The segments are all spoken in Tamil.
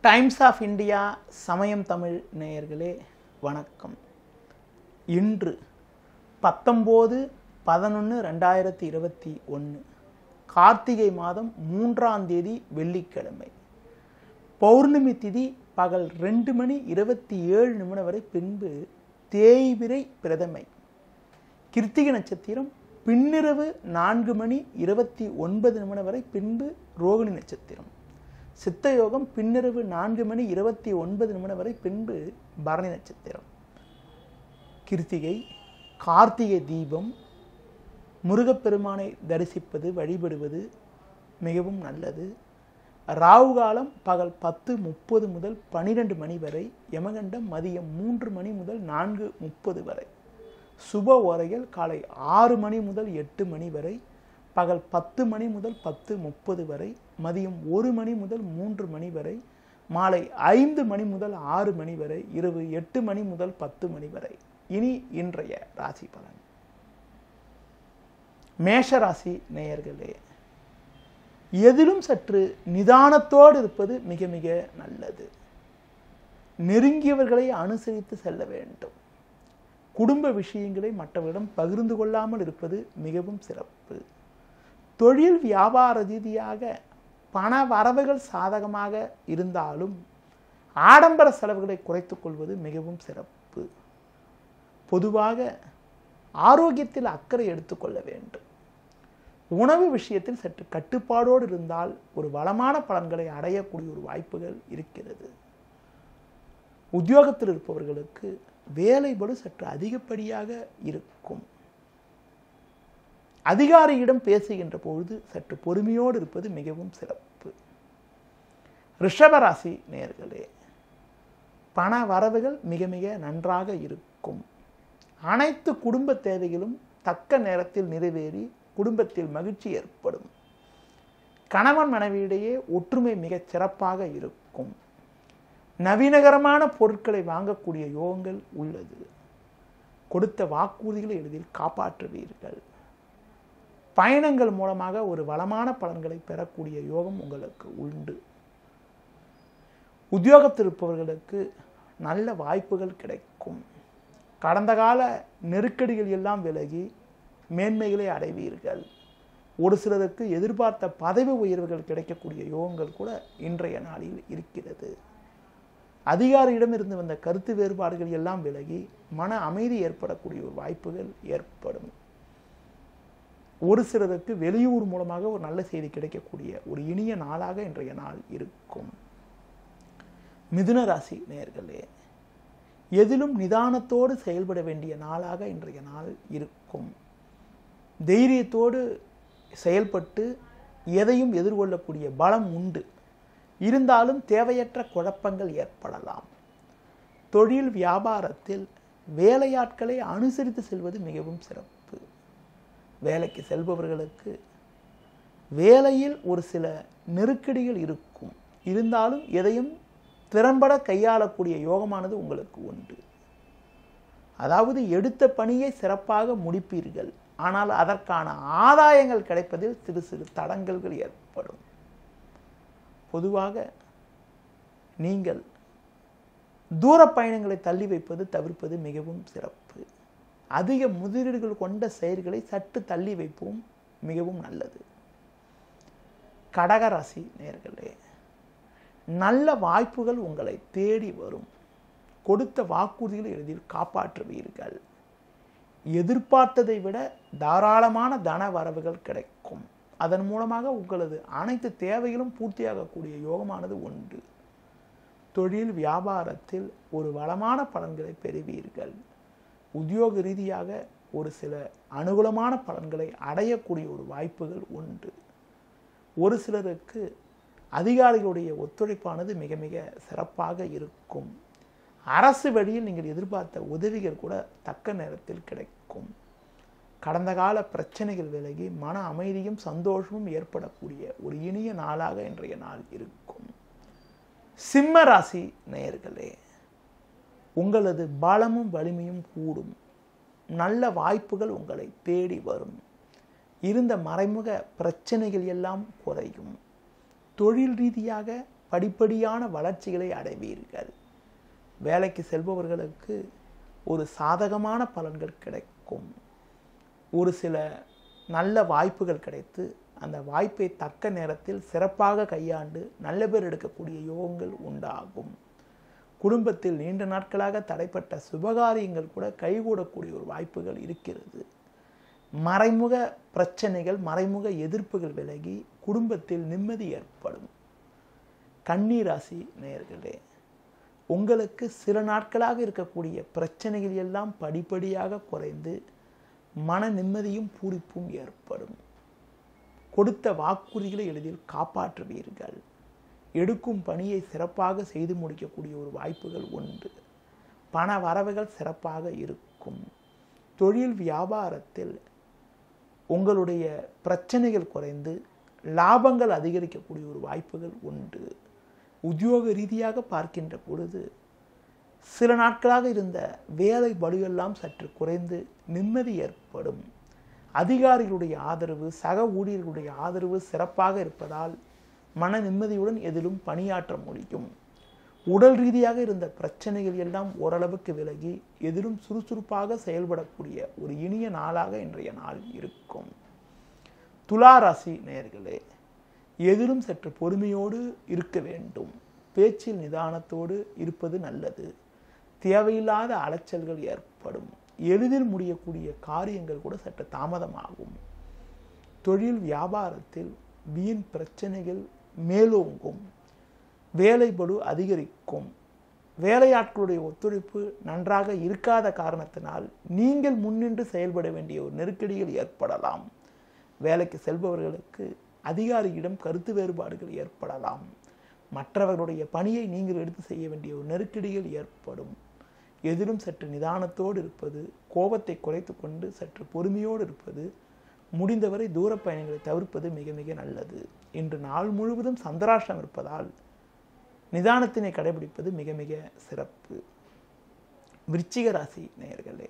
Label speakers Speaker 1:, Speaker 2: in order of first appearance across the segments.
Speaker 1: டைம்ஸ் ஆஃப் இந்தியா சமயம் தமிழ் நேயர்களே வணக்கம் இன்று பத்தொம்போது பதினொன்று ரெண்டாயிரத்தி இருபத்தி ஒன்று கார்த்திகை மாதம் மூன்றாம் தேதி வெள்ளிக்கிழமை பௌர்ணமி திதி பகல் ரெண்டு மணி இருபத்தி ஏழு நிமிடம் வரை பின்பு தேய்பிரை பிரதமை கிருத்திகை நட்சத்திரம் பின்னிரவு நான்கு மணி இருபத்தி ஒன்பது நிமிடம் வரை பின்பு ரோகிணி நட்சத்திரம் சித்த யோகம் பின்னிரவு நான்கு மணி இருபத்தி ஒன்பது நிமிடம் வரை பின்பு பரணி நட்சத்திரம் கிருத்திகை கார்த்திகை தீபம் முருகப்பெருமானை தரிசிப்பது வழிபடுவது மிகவும் நல்லது ராகு காலம் பகல் பத்து முப்பது முதல் பனிரெண்டு மணி வரை யமகண்டம் மதியம் மூன்று மணி முதல் நான்கு முப்பது வரை சுப ஓரைகள் காலை ஆறு மணி முதல் எட்டு மணி வரை பகல் பத்து மணி முதல் பத்து முப்பது வரை மதியம் ஒரு மணி முதல் மூன்று மணி வரை மாலை ஐந்து மணி முதல் ஆறு மணி வரை இரவு எட்டு மணி முதல் பத்து மணி வரை இனி இன்றைய ராசி பலன் மேஷ ராசி நேயர்களே எதிலும் சற்று நிதானத்தோடு இருப்பது மிக மிக நல்லது நெருங்கியவர்களை அனுசரித்து செல்ல வேண்டும் குடும்ப விஷயங்களை மற்றவர்களிடம் பகிர்ந்து கொள்ளாமல் இருப்பது மிகவும் சிறப்பு தொழில் வியாபார ரீதியாக பண வரவுகள் சாதகமாக இருந்தாலும் ஆடம்பர செலவுகளை குறைத்துக் கொள்வது மிகவும் சிறப்பு பொதுவாக ஆரோக்கியத்தில் அக்கறை எடுத்துக்கொள்ள வேண்டும் உணவு விஷயத்தில் சற்று கட்டுப்பாடோடு இருந்தால் ஒரு வளமான பலன்களை அடையக்கூடிய ஒரு வாய்ப்புகள் இருக்கிறது உத்தியோகத்தில் இருப்பவர்களுக்கு வேலைபடு சற்று அதிகப்படியாக இருக்கும் அதிகாரியிடம் பேசுகின்ற பொழுது சற்று பொறுமையோடு இருப்பது மிகவும் சிறப்பு ரிஷபராசி நேர்களே பண வரவுகள் மிக மிக நன்றாக இருக்கும் அனைத்து குடும்ப தேவைகளும் தக்க நேரத்தில் நிறைவேறி குடும்பத்தில் மகிழ்ச்சி ஏற்படும் கணவன் மனைவியிடையே ஒற்றுமை மிகச் சிறப்பாக இருக்கும் நவீனகரமான பொருட்களை வாங்கக்கூடிய யோகங்கள் உள்ளது கொடுத்த வாக்குறுதிகளை எளிதில் காப்பாற்றுவீர்கள் பயணங்கள் மூலமாக ஒரு வளமான பலன்களை பெறக்கூடிய யோகம் உங்களுக்கு உண்டு உத்தியோகத்தில் இருப்பவர்களுக்கு நல்ல வாய்ப்புகள் கிடைக்கும் கடந்த கால நெருக்கடிகள் எல்லாம் விலகி மேன்மைகளை அடைவீர்கள் ஒரு சிலருக்கு எதிர்பார்த்த பதவி உயர்வுகள் கிடைக்கக்கூடிய யோகங்கள் கூட இன்றைய நாளில் இருக்கிறது அதிகாரியிடமிருந்து வந்த கருத்து வேறுபாடுகள் எல்லாம் விலகி மன அமைதி ஏற்படக்கூடிய ஒரு வாய்ப்புகள் ஏற்படும் ஒரு சிலருக்கு வெளியூர் மூலமாக ஒரு நல்ல செய்தி கிடைக்கக்கூடிய ஒரு இனிய நாளாக இன்றைய நாள் இருக்கும் மிதுன ராசி நேர்களே எதிலும் நிதானத்தோடு செயல்பட வேண்டிய நாளாக இன்றைய நாள் இருக்கும் தைரியத்தோடு செயல்பட்டு எதையும் எதிர்கொள்ளக்கூடிய பலம் உண்டு இருந்தாலும் தேவையற்ற குழப்பங்கள் ஏற்படலாம் தொழில் வியாபாரத்தில் வேலையாட்களை அனுசரித்து செல்வது மிகவும் சிறப்பு வேலைக்கு செல்பவர்களுக்கு வேலையில் ஒரு சில நெருக்கடிகள் இருக்கும் இருந்தாலும் எதையும் திறம்பட கையாளக்கூடிய யோகமானது உங்களுக்கு உண்டு அதாவது எடுத்த பணியை சிறப்பாக முடிப்பீர்கள் ஆனால் அதற்கான ஆதாயங்கள் கிடைப்பதில் சிறு சிறு தடங்கல்கள் ஏற்படும் பொதுவாக நீங்கள் தூர பயணங்களை தள்ளி வைப்பது தவிர்ப்பது மிகவும் சிறப்பு அதிக முதலீடுகள் கொண்ட செயல்களை சற்று தள்ளி வைப்போம் மிகவும் நல்லது கடகராசி நேர்களே நல்ல வாய்ப்புகள் உங்களை தேடி வரும் கொடுத்த வாக்குறுதிகளை எளிதில் காப்பாற்றுவீர்கள் எதிர்பார்த்ததை விட தாராளமான தன வரவுகள் கிடைக்கும் அதன் மூலமாக உங்களது அனைத்து தேவைகளும் பூர்த்தியாகக்கூடிய யோகமானது உண்டு தொழில் வியாபாரத்தில் ஒரு வளமான பலன்களை பெறுவீர்கள் உத்தியோக ரீதியாக ஒரு சில அனுகூலமான பலன்களை அடையக்கூடிய ஒரு வாய்ப்புகள் உண்டு ஒரு சிலருக்கு அதிகாரிகளுடைய ஒத்துழைப்பானது மிக மிக சிறப்பாக இருக்கும் அரசு வழியில் நீங்கள் எதிர்பார்த்த உதவிகள் கூட தக்க நேரத்தில் கிடைக்கும் கடந்த கால பிரச்சனைகள் விலகி மன அமைதியும் சந்தோஷமும் ஏற்படக்கூடிய ஒரு இனிய நாளாக இன்றைய நாள் இருக்கும் சிம்ம ராசி நேயர்களே உங்களது பலமும் வலிமையும் கூடும் நல்ல வாய்ப்புகள் உங்களை தேடி வரும் இருந்த மறைமுக பிரச்சனைகள் எல்லாம் குறையும் தொழில் ரீதியாக படிப்படியான வளர்ச்சிகளை அடைவீர்கள் வேலைக்கு செல்பவர்களுக்கு ஒரு சாதகமான பலன்கள் கிடைக்கும் ஒரு சில நல்ல வாய்ப்புகள் கிடைத்து அந்த வாய்ப்பை தக்க நேரத்தில் சிறப்பாக கையாண்டு நல்ல பேர் எடுக்கக்கூடிய யோகங்கள் உண்டாகும் குடும்பத்தில் நீண்ட நாட்களாக தடைப்பட்ட சுபகாரியங்கள் கூட கைகூடக்கூடிய ஒரு வாய்ப்புகள் இருக்கிறது மறைமுக பிரச்சனைகள் மறைமுக எதிர்ப்புகள் விலகி குடும்பத்தில் நிம்மதி ஏற்படும் கண்ணீராசி நேயர்களே உங்களுக்கு சில நாட்களாக இருக்கக்கூடிய பிரச்சனைகள் எல்லாம் படிப்படியாக குறைந்து மன நிம்மதியும் பூரிப்பும் ஏற்படும் கொடுத்த வாக்குறுதிகளை எளிதில் காப்பாற்றுவீர்கள் எடுக்கும் பணியை சிறப்பாக செய்து முடிக்கக்கூடிய ஒரு வாய்ப்புகள் உண்டு பண வரவுகள் சிறப்பாக இருக்கும் தொழில் வியாபாரத்தில் உங்களுடைய பிரச்சனைகள் குறைந்து லாபங்கள் அதிகரிக்கக்கூடிய ஒரு வாய்ப்புகள் உண்டு உத்தியோக ரீதியாக பார்க்கின்ற பொழுது சில நாட்களாக இருந்த வேலை பலுவெல்லாம் சற்று குறைந்து நிம்மதி ஏற்படும் அதிகாரிகளுடைய ஆதரவு சக ஊழியர்களுடைய ஆதரவு சிறப்பாக இருப்பதால் மன நிம்மதியுடன் எதிலும் பணியாற்ற முடியும் உடல் ரீதியாக இருந்த பிரச்சனைகள் எல்லாம் ஓரளவுக்கு விலகி எதிலும் சுறுசுறுப்பாக செயல்படக்கூடிய ஒரு இனிய நாளாக இன்றைய நாள் இருக்கும் துலா ராசி நேயர்களே எதிலும் சற்று பொறுமையோடு இருக்க வேண்டும் பேச்சில் நிதானத்தோடு இருப்பது நல்லது தேவையில்லாத அலைச்சல்கள் ஏற்படும் எளிதில் முடியக்கூடிய காரியங்கள் கூட சற்று தாமதமாகும் தொழில் வியாபாரத்தில் வீண் பிரச்சனைகள் மேலோங்கும் வேலைபடு அதிகரிக்கும் வேலையாட்களுடைய ஒத்துழைப்பு நன்றாக இருக்காத காரணத்தினால் நீங்கள் முன்னின்று செயல்பட வேண்டிய ஒரு நெருக்கடிகள் ஏற்படலாம் வேலைக்கு செல்பவர்களுக்கு அதிகாரியிடம் கருத்து வேறுபாடுகள் ஏற்படலாம் மற்றவர்களுடைய பணியை நீங்கள் எடுத்து செய்ய வேண்டிய ஒரு நெருக்கடிகள் ஏற்படும் எதிலும் சற்று நிதானத்தோடு இருப்பது கோபத்தை குறைத்து கொண்டு சற்று பொறுமையோடு இருப்பது முடிந்தவரை தூர பயணங்களை தவிர்ப்பது மிக மிக நல்லது இன்று நாள் முழுவதும் சந்திராஷ்டம் இருப்பதால் நிதானத்தினை கடைபிடிப்பது மிக மிக சிறப்பு விருச்சிக ராசி நேயர்களே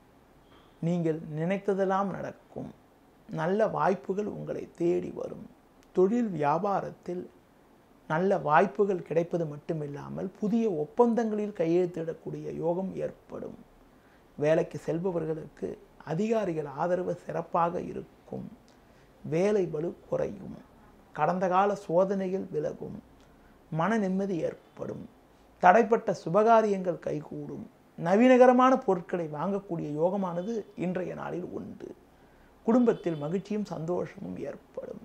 Speaker 1: நீங்கள் நினைத்ததெல்லாம் நடக்கும் நல்ல வாய்ப்புகள் உங்களை தேடி வரும் தொழில் வியாபாரத்தில் நல்ல வாய்ப்புகள் கிடைப்பது மட்டுமில்லாமல் புதிய ஒப்பந்தங்களில் கையெழுத்திடக்கூடிய யோகம் ஏற்படும் வேலைக்கு செல்பவர்களுக்கு அதிகாரிகள் ஆதரவு சிறப்பாக இருக்கும் வேலை பளு குறையும் கடந்த கால சோதனைகள் விலகும் மன நிம்மதி ஏற்படும் தடைப்பட்ட சுபகாரியங்கள் கைகூடும் நவீனகரமான பொருட்களை வாங்கக்கூடிய யோகமானது இன்றைய நாளில் உண்டு குடும்பத்தில் மகிழ்ச்சியும் சந்தோஷமும் ஏற்படும்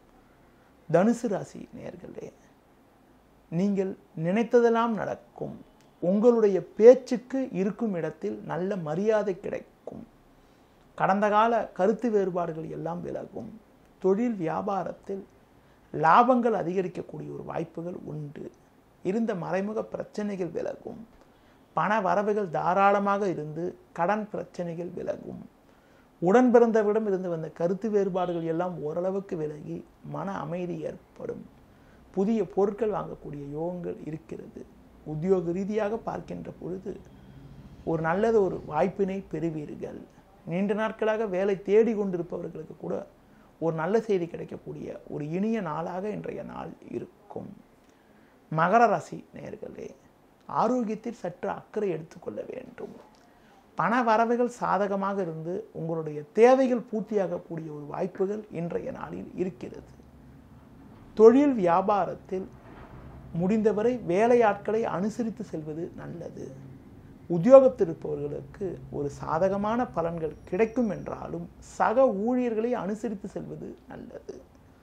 Speaker 1: தனுசு ராசி நேர்களே நீங்கள் நினைத்ததெல்லாம் நடக்கும் உங்களுடைய பேச்சுக்கு இருக்கும் இடத்தில் நல்ல மரியாதை கிடைக்கும் கடந்த கால கருத்து வேறுபாடுகள் எல்லாம் விலகும் தொழில் வியாபாரத்தில் லாபங்கள் அதிகரிக்கக்கூடிய ஒரு வாய்ப்புகள் உண்டு இருந்த மறைமுக பிரச்சனைகள் விலகும் பண வரவுகள் தாராளமாக இருந்து கடன் பிரச்சனைகள் விலகும் உடன் பிறந்தவரிடம் இருந்து வந்த கருத்து வேறுபாடுகள் எல்லாம் ஓரளவுக்கு விலகி மன அமைதி ஏற்படும் புதிய பொருட்கள் வாங்கக்கூடிய யோகங்கள் இருக்கிறது உத்தியோக ரீதியாக பார்க்கின்ற பொழுது ஒரு நல்லது ஒரு வாய்ப்பினை பெறுவீர்கள் நீண்ட நாட்களாக வேலை தேடி கொண்டிருப்பவர்களுக்கு கூட ஒரு நல்ல செய்தி கிடைக்கக்கூடிய ஒரு இனிய நாளாக இன்றைய நாள் இருக்கும் மகர ராசி நேர்களே ஆரோக்கியத்தில் சற்று அக்கறை எடுத்துக்கொள்ள வேண்டும் பண வரவுகள் சாதகமாக இருந்து உங்களுடைய தேவைகள் பூர்த்தியாகக்கூடிய ஒரு வாய்ப்புகள் இன்றைய நாளில் இருக்கிறது தொழில் வியாபாரத்தில் முடிந்தவரை வேலையாட்களை அனுசரித்து செல்வது நல்லது உத்தியோகத்தில் இருப்பவர்களுக்கு ஒரு சாதகமான பலன்கள் கிடைக்கும் என்றாலும் சக ஊழியர்களை அனுசரித்து செல்வது நல்லது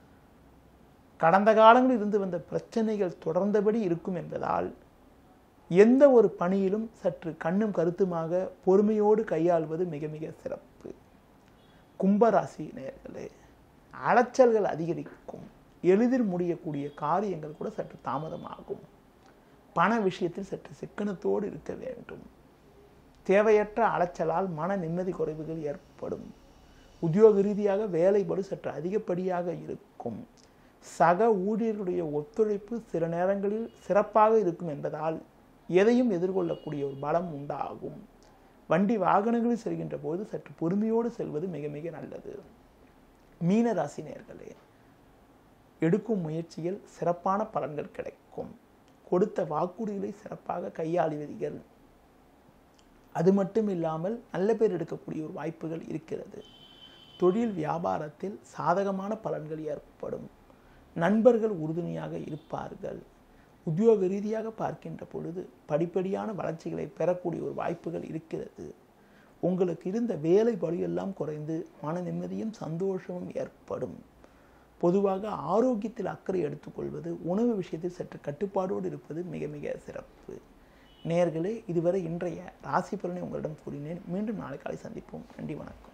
Speaker 1: கடந்த காலங்களில் இருந்து வந்த பிரச்சனைகள் தொடர்ந்தபடி இருக்கும் என்பதால் எந்த ஒரு பணியிலும் சற்று கண்ணும் கருத்துமாக பொறுமையோடு கையாள்வது மிக மிக சிறப்பு கும்பராசி நேர்களே அலைச்சல்கள் அதிகரிக்கும் எளிதில் முடியக்கூடிய காரியங்கள் கூட சற்று தாமதமாகும் பண விஷயத்தில் சற்று சிக்கனத்தோடு இருக்க வேண்டும் தேவையற்ற அலைச்சலால் மன நிம்மதி குறைவுகள் ஏற்படும் உத்தியோக ரீதியாக வேலைப்படு சற்று அதிகப்படியாக இருக்கும் சக ஊழியர்களுடைய ஒத்துழைப்பு சில நேரங்களில் சிறப்பாக இருக்கும் என்பதால் எதையும் எதிர்கொள்ளக்கூடிய ஒரு பலம் உண்டாகும் வண்டி வாகனங்களில் செல்கின்ற போது சற்று பொறுமையோடு செல்வது மிக மிக நல்லது மீன ராசி நேர்களே எடுக்கும் முயற்சியில் சிறப்பான பலன்கள் கிடைக்கும் இருக்கும் கொடுத்த வாக்குறுதிகளை சிறப்பாக கையாளுவீர்கள் அது மட்டும் இல்லாமல் நல்ல பேர் எடுக்கக்கூடிய ஒரு வாய்ப்புகள் இருக்கிறது தொழில் வியாபாரத்தில் சாதகமான பலன்கள் ஏற்படும் நண்பர்கள் உறுதுணையாக இருப்பார்கள் உத்தியோக ரீதியாக பார்க்கின்ற பொழுது படிப்படியான வளர்ச்சிகளை பெறக்கூடிய ஒரு வாய்ப்புகள் இருக்கிறது உங்களுக்கு இருந்த வேலை பலியெல்லாம் குறைந்து மன நிம்மதியும் சந்தோஷமும் ஏற்படும் பொதுவாக ஆரோக்கியத்தில் அக்கறை எடுத்துக்கொள்வது உணவு விஷயத்தில் சற்று கட்டுப்பாடோடு இருப்பது மிக மிக சிறப்பு நேர்களே இதுவரை இன்றைய ராசி பலனை உங்களிடம் கூறினேன் மீண்டும் நாளை காலை சந்திப்போம் நன்றி வணக்கம்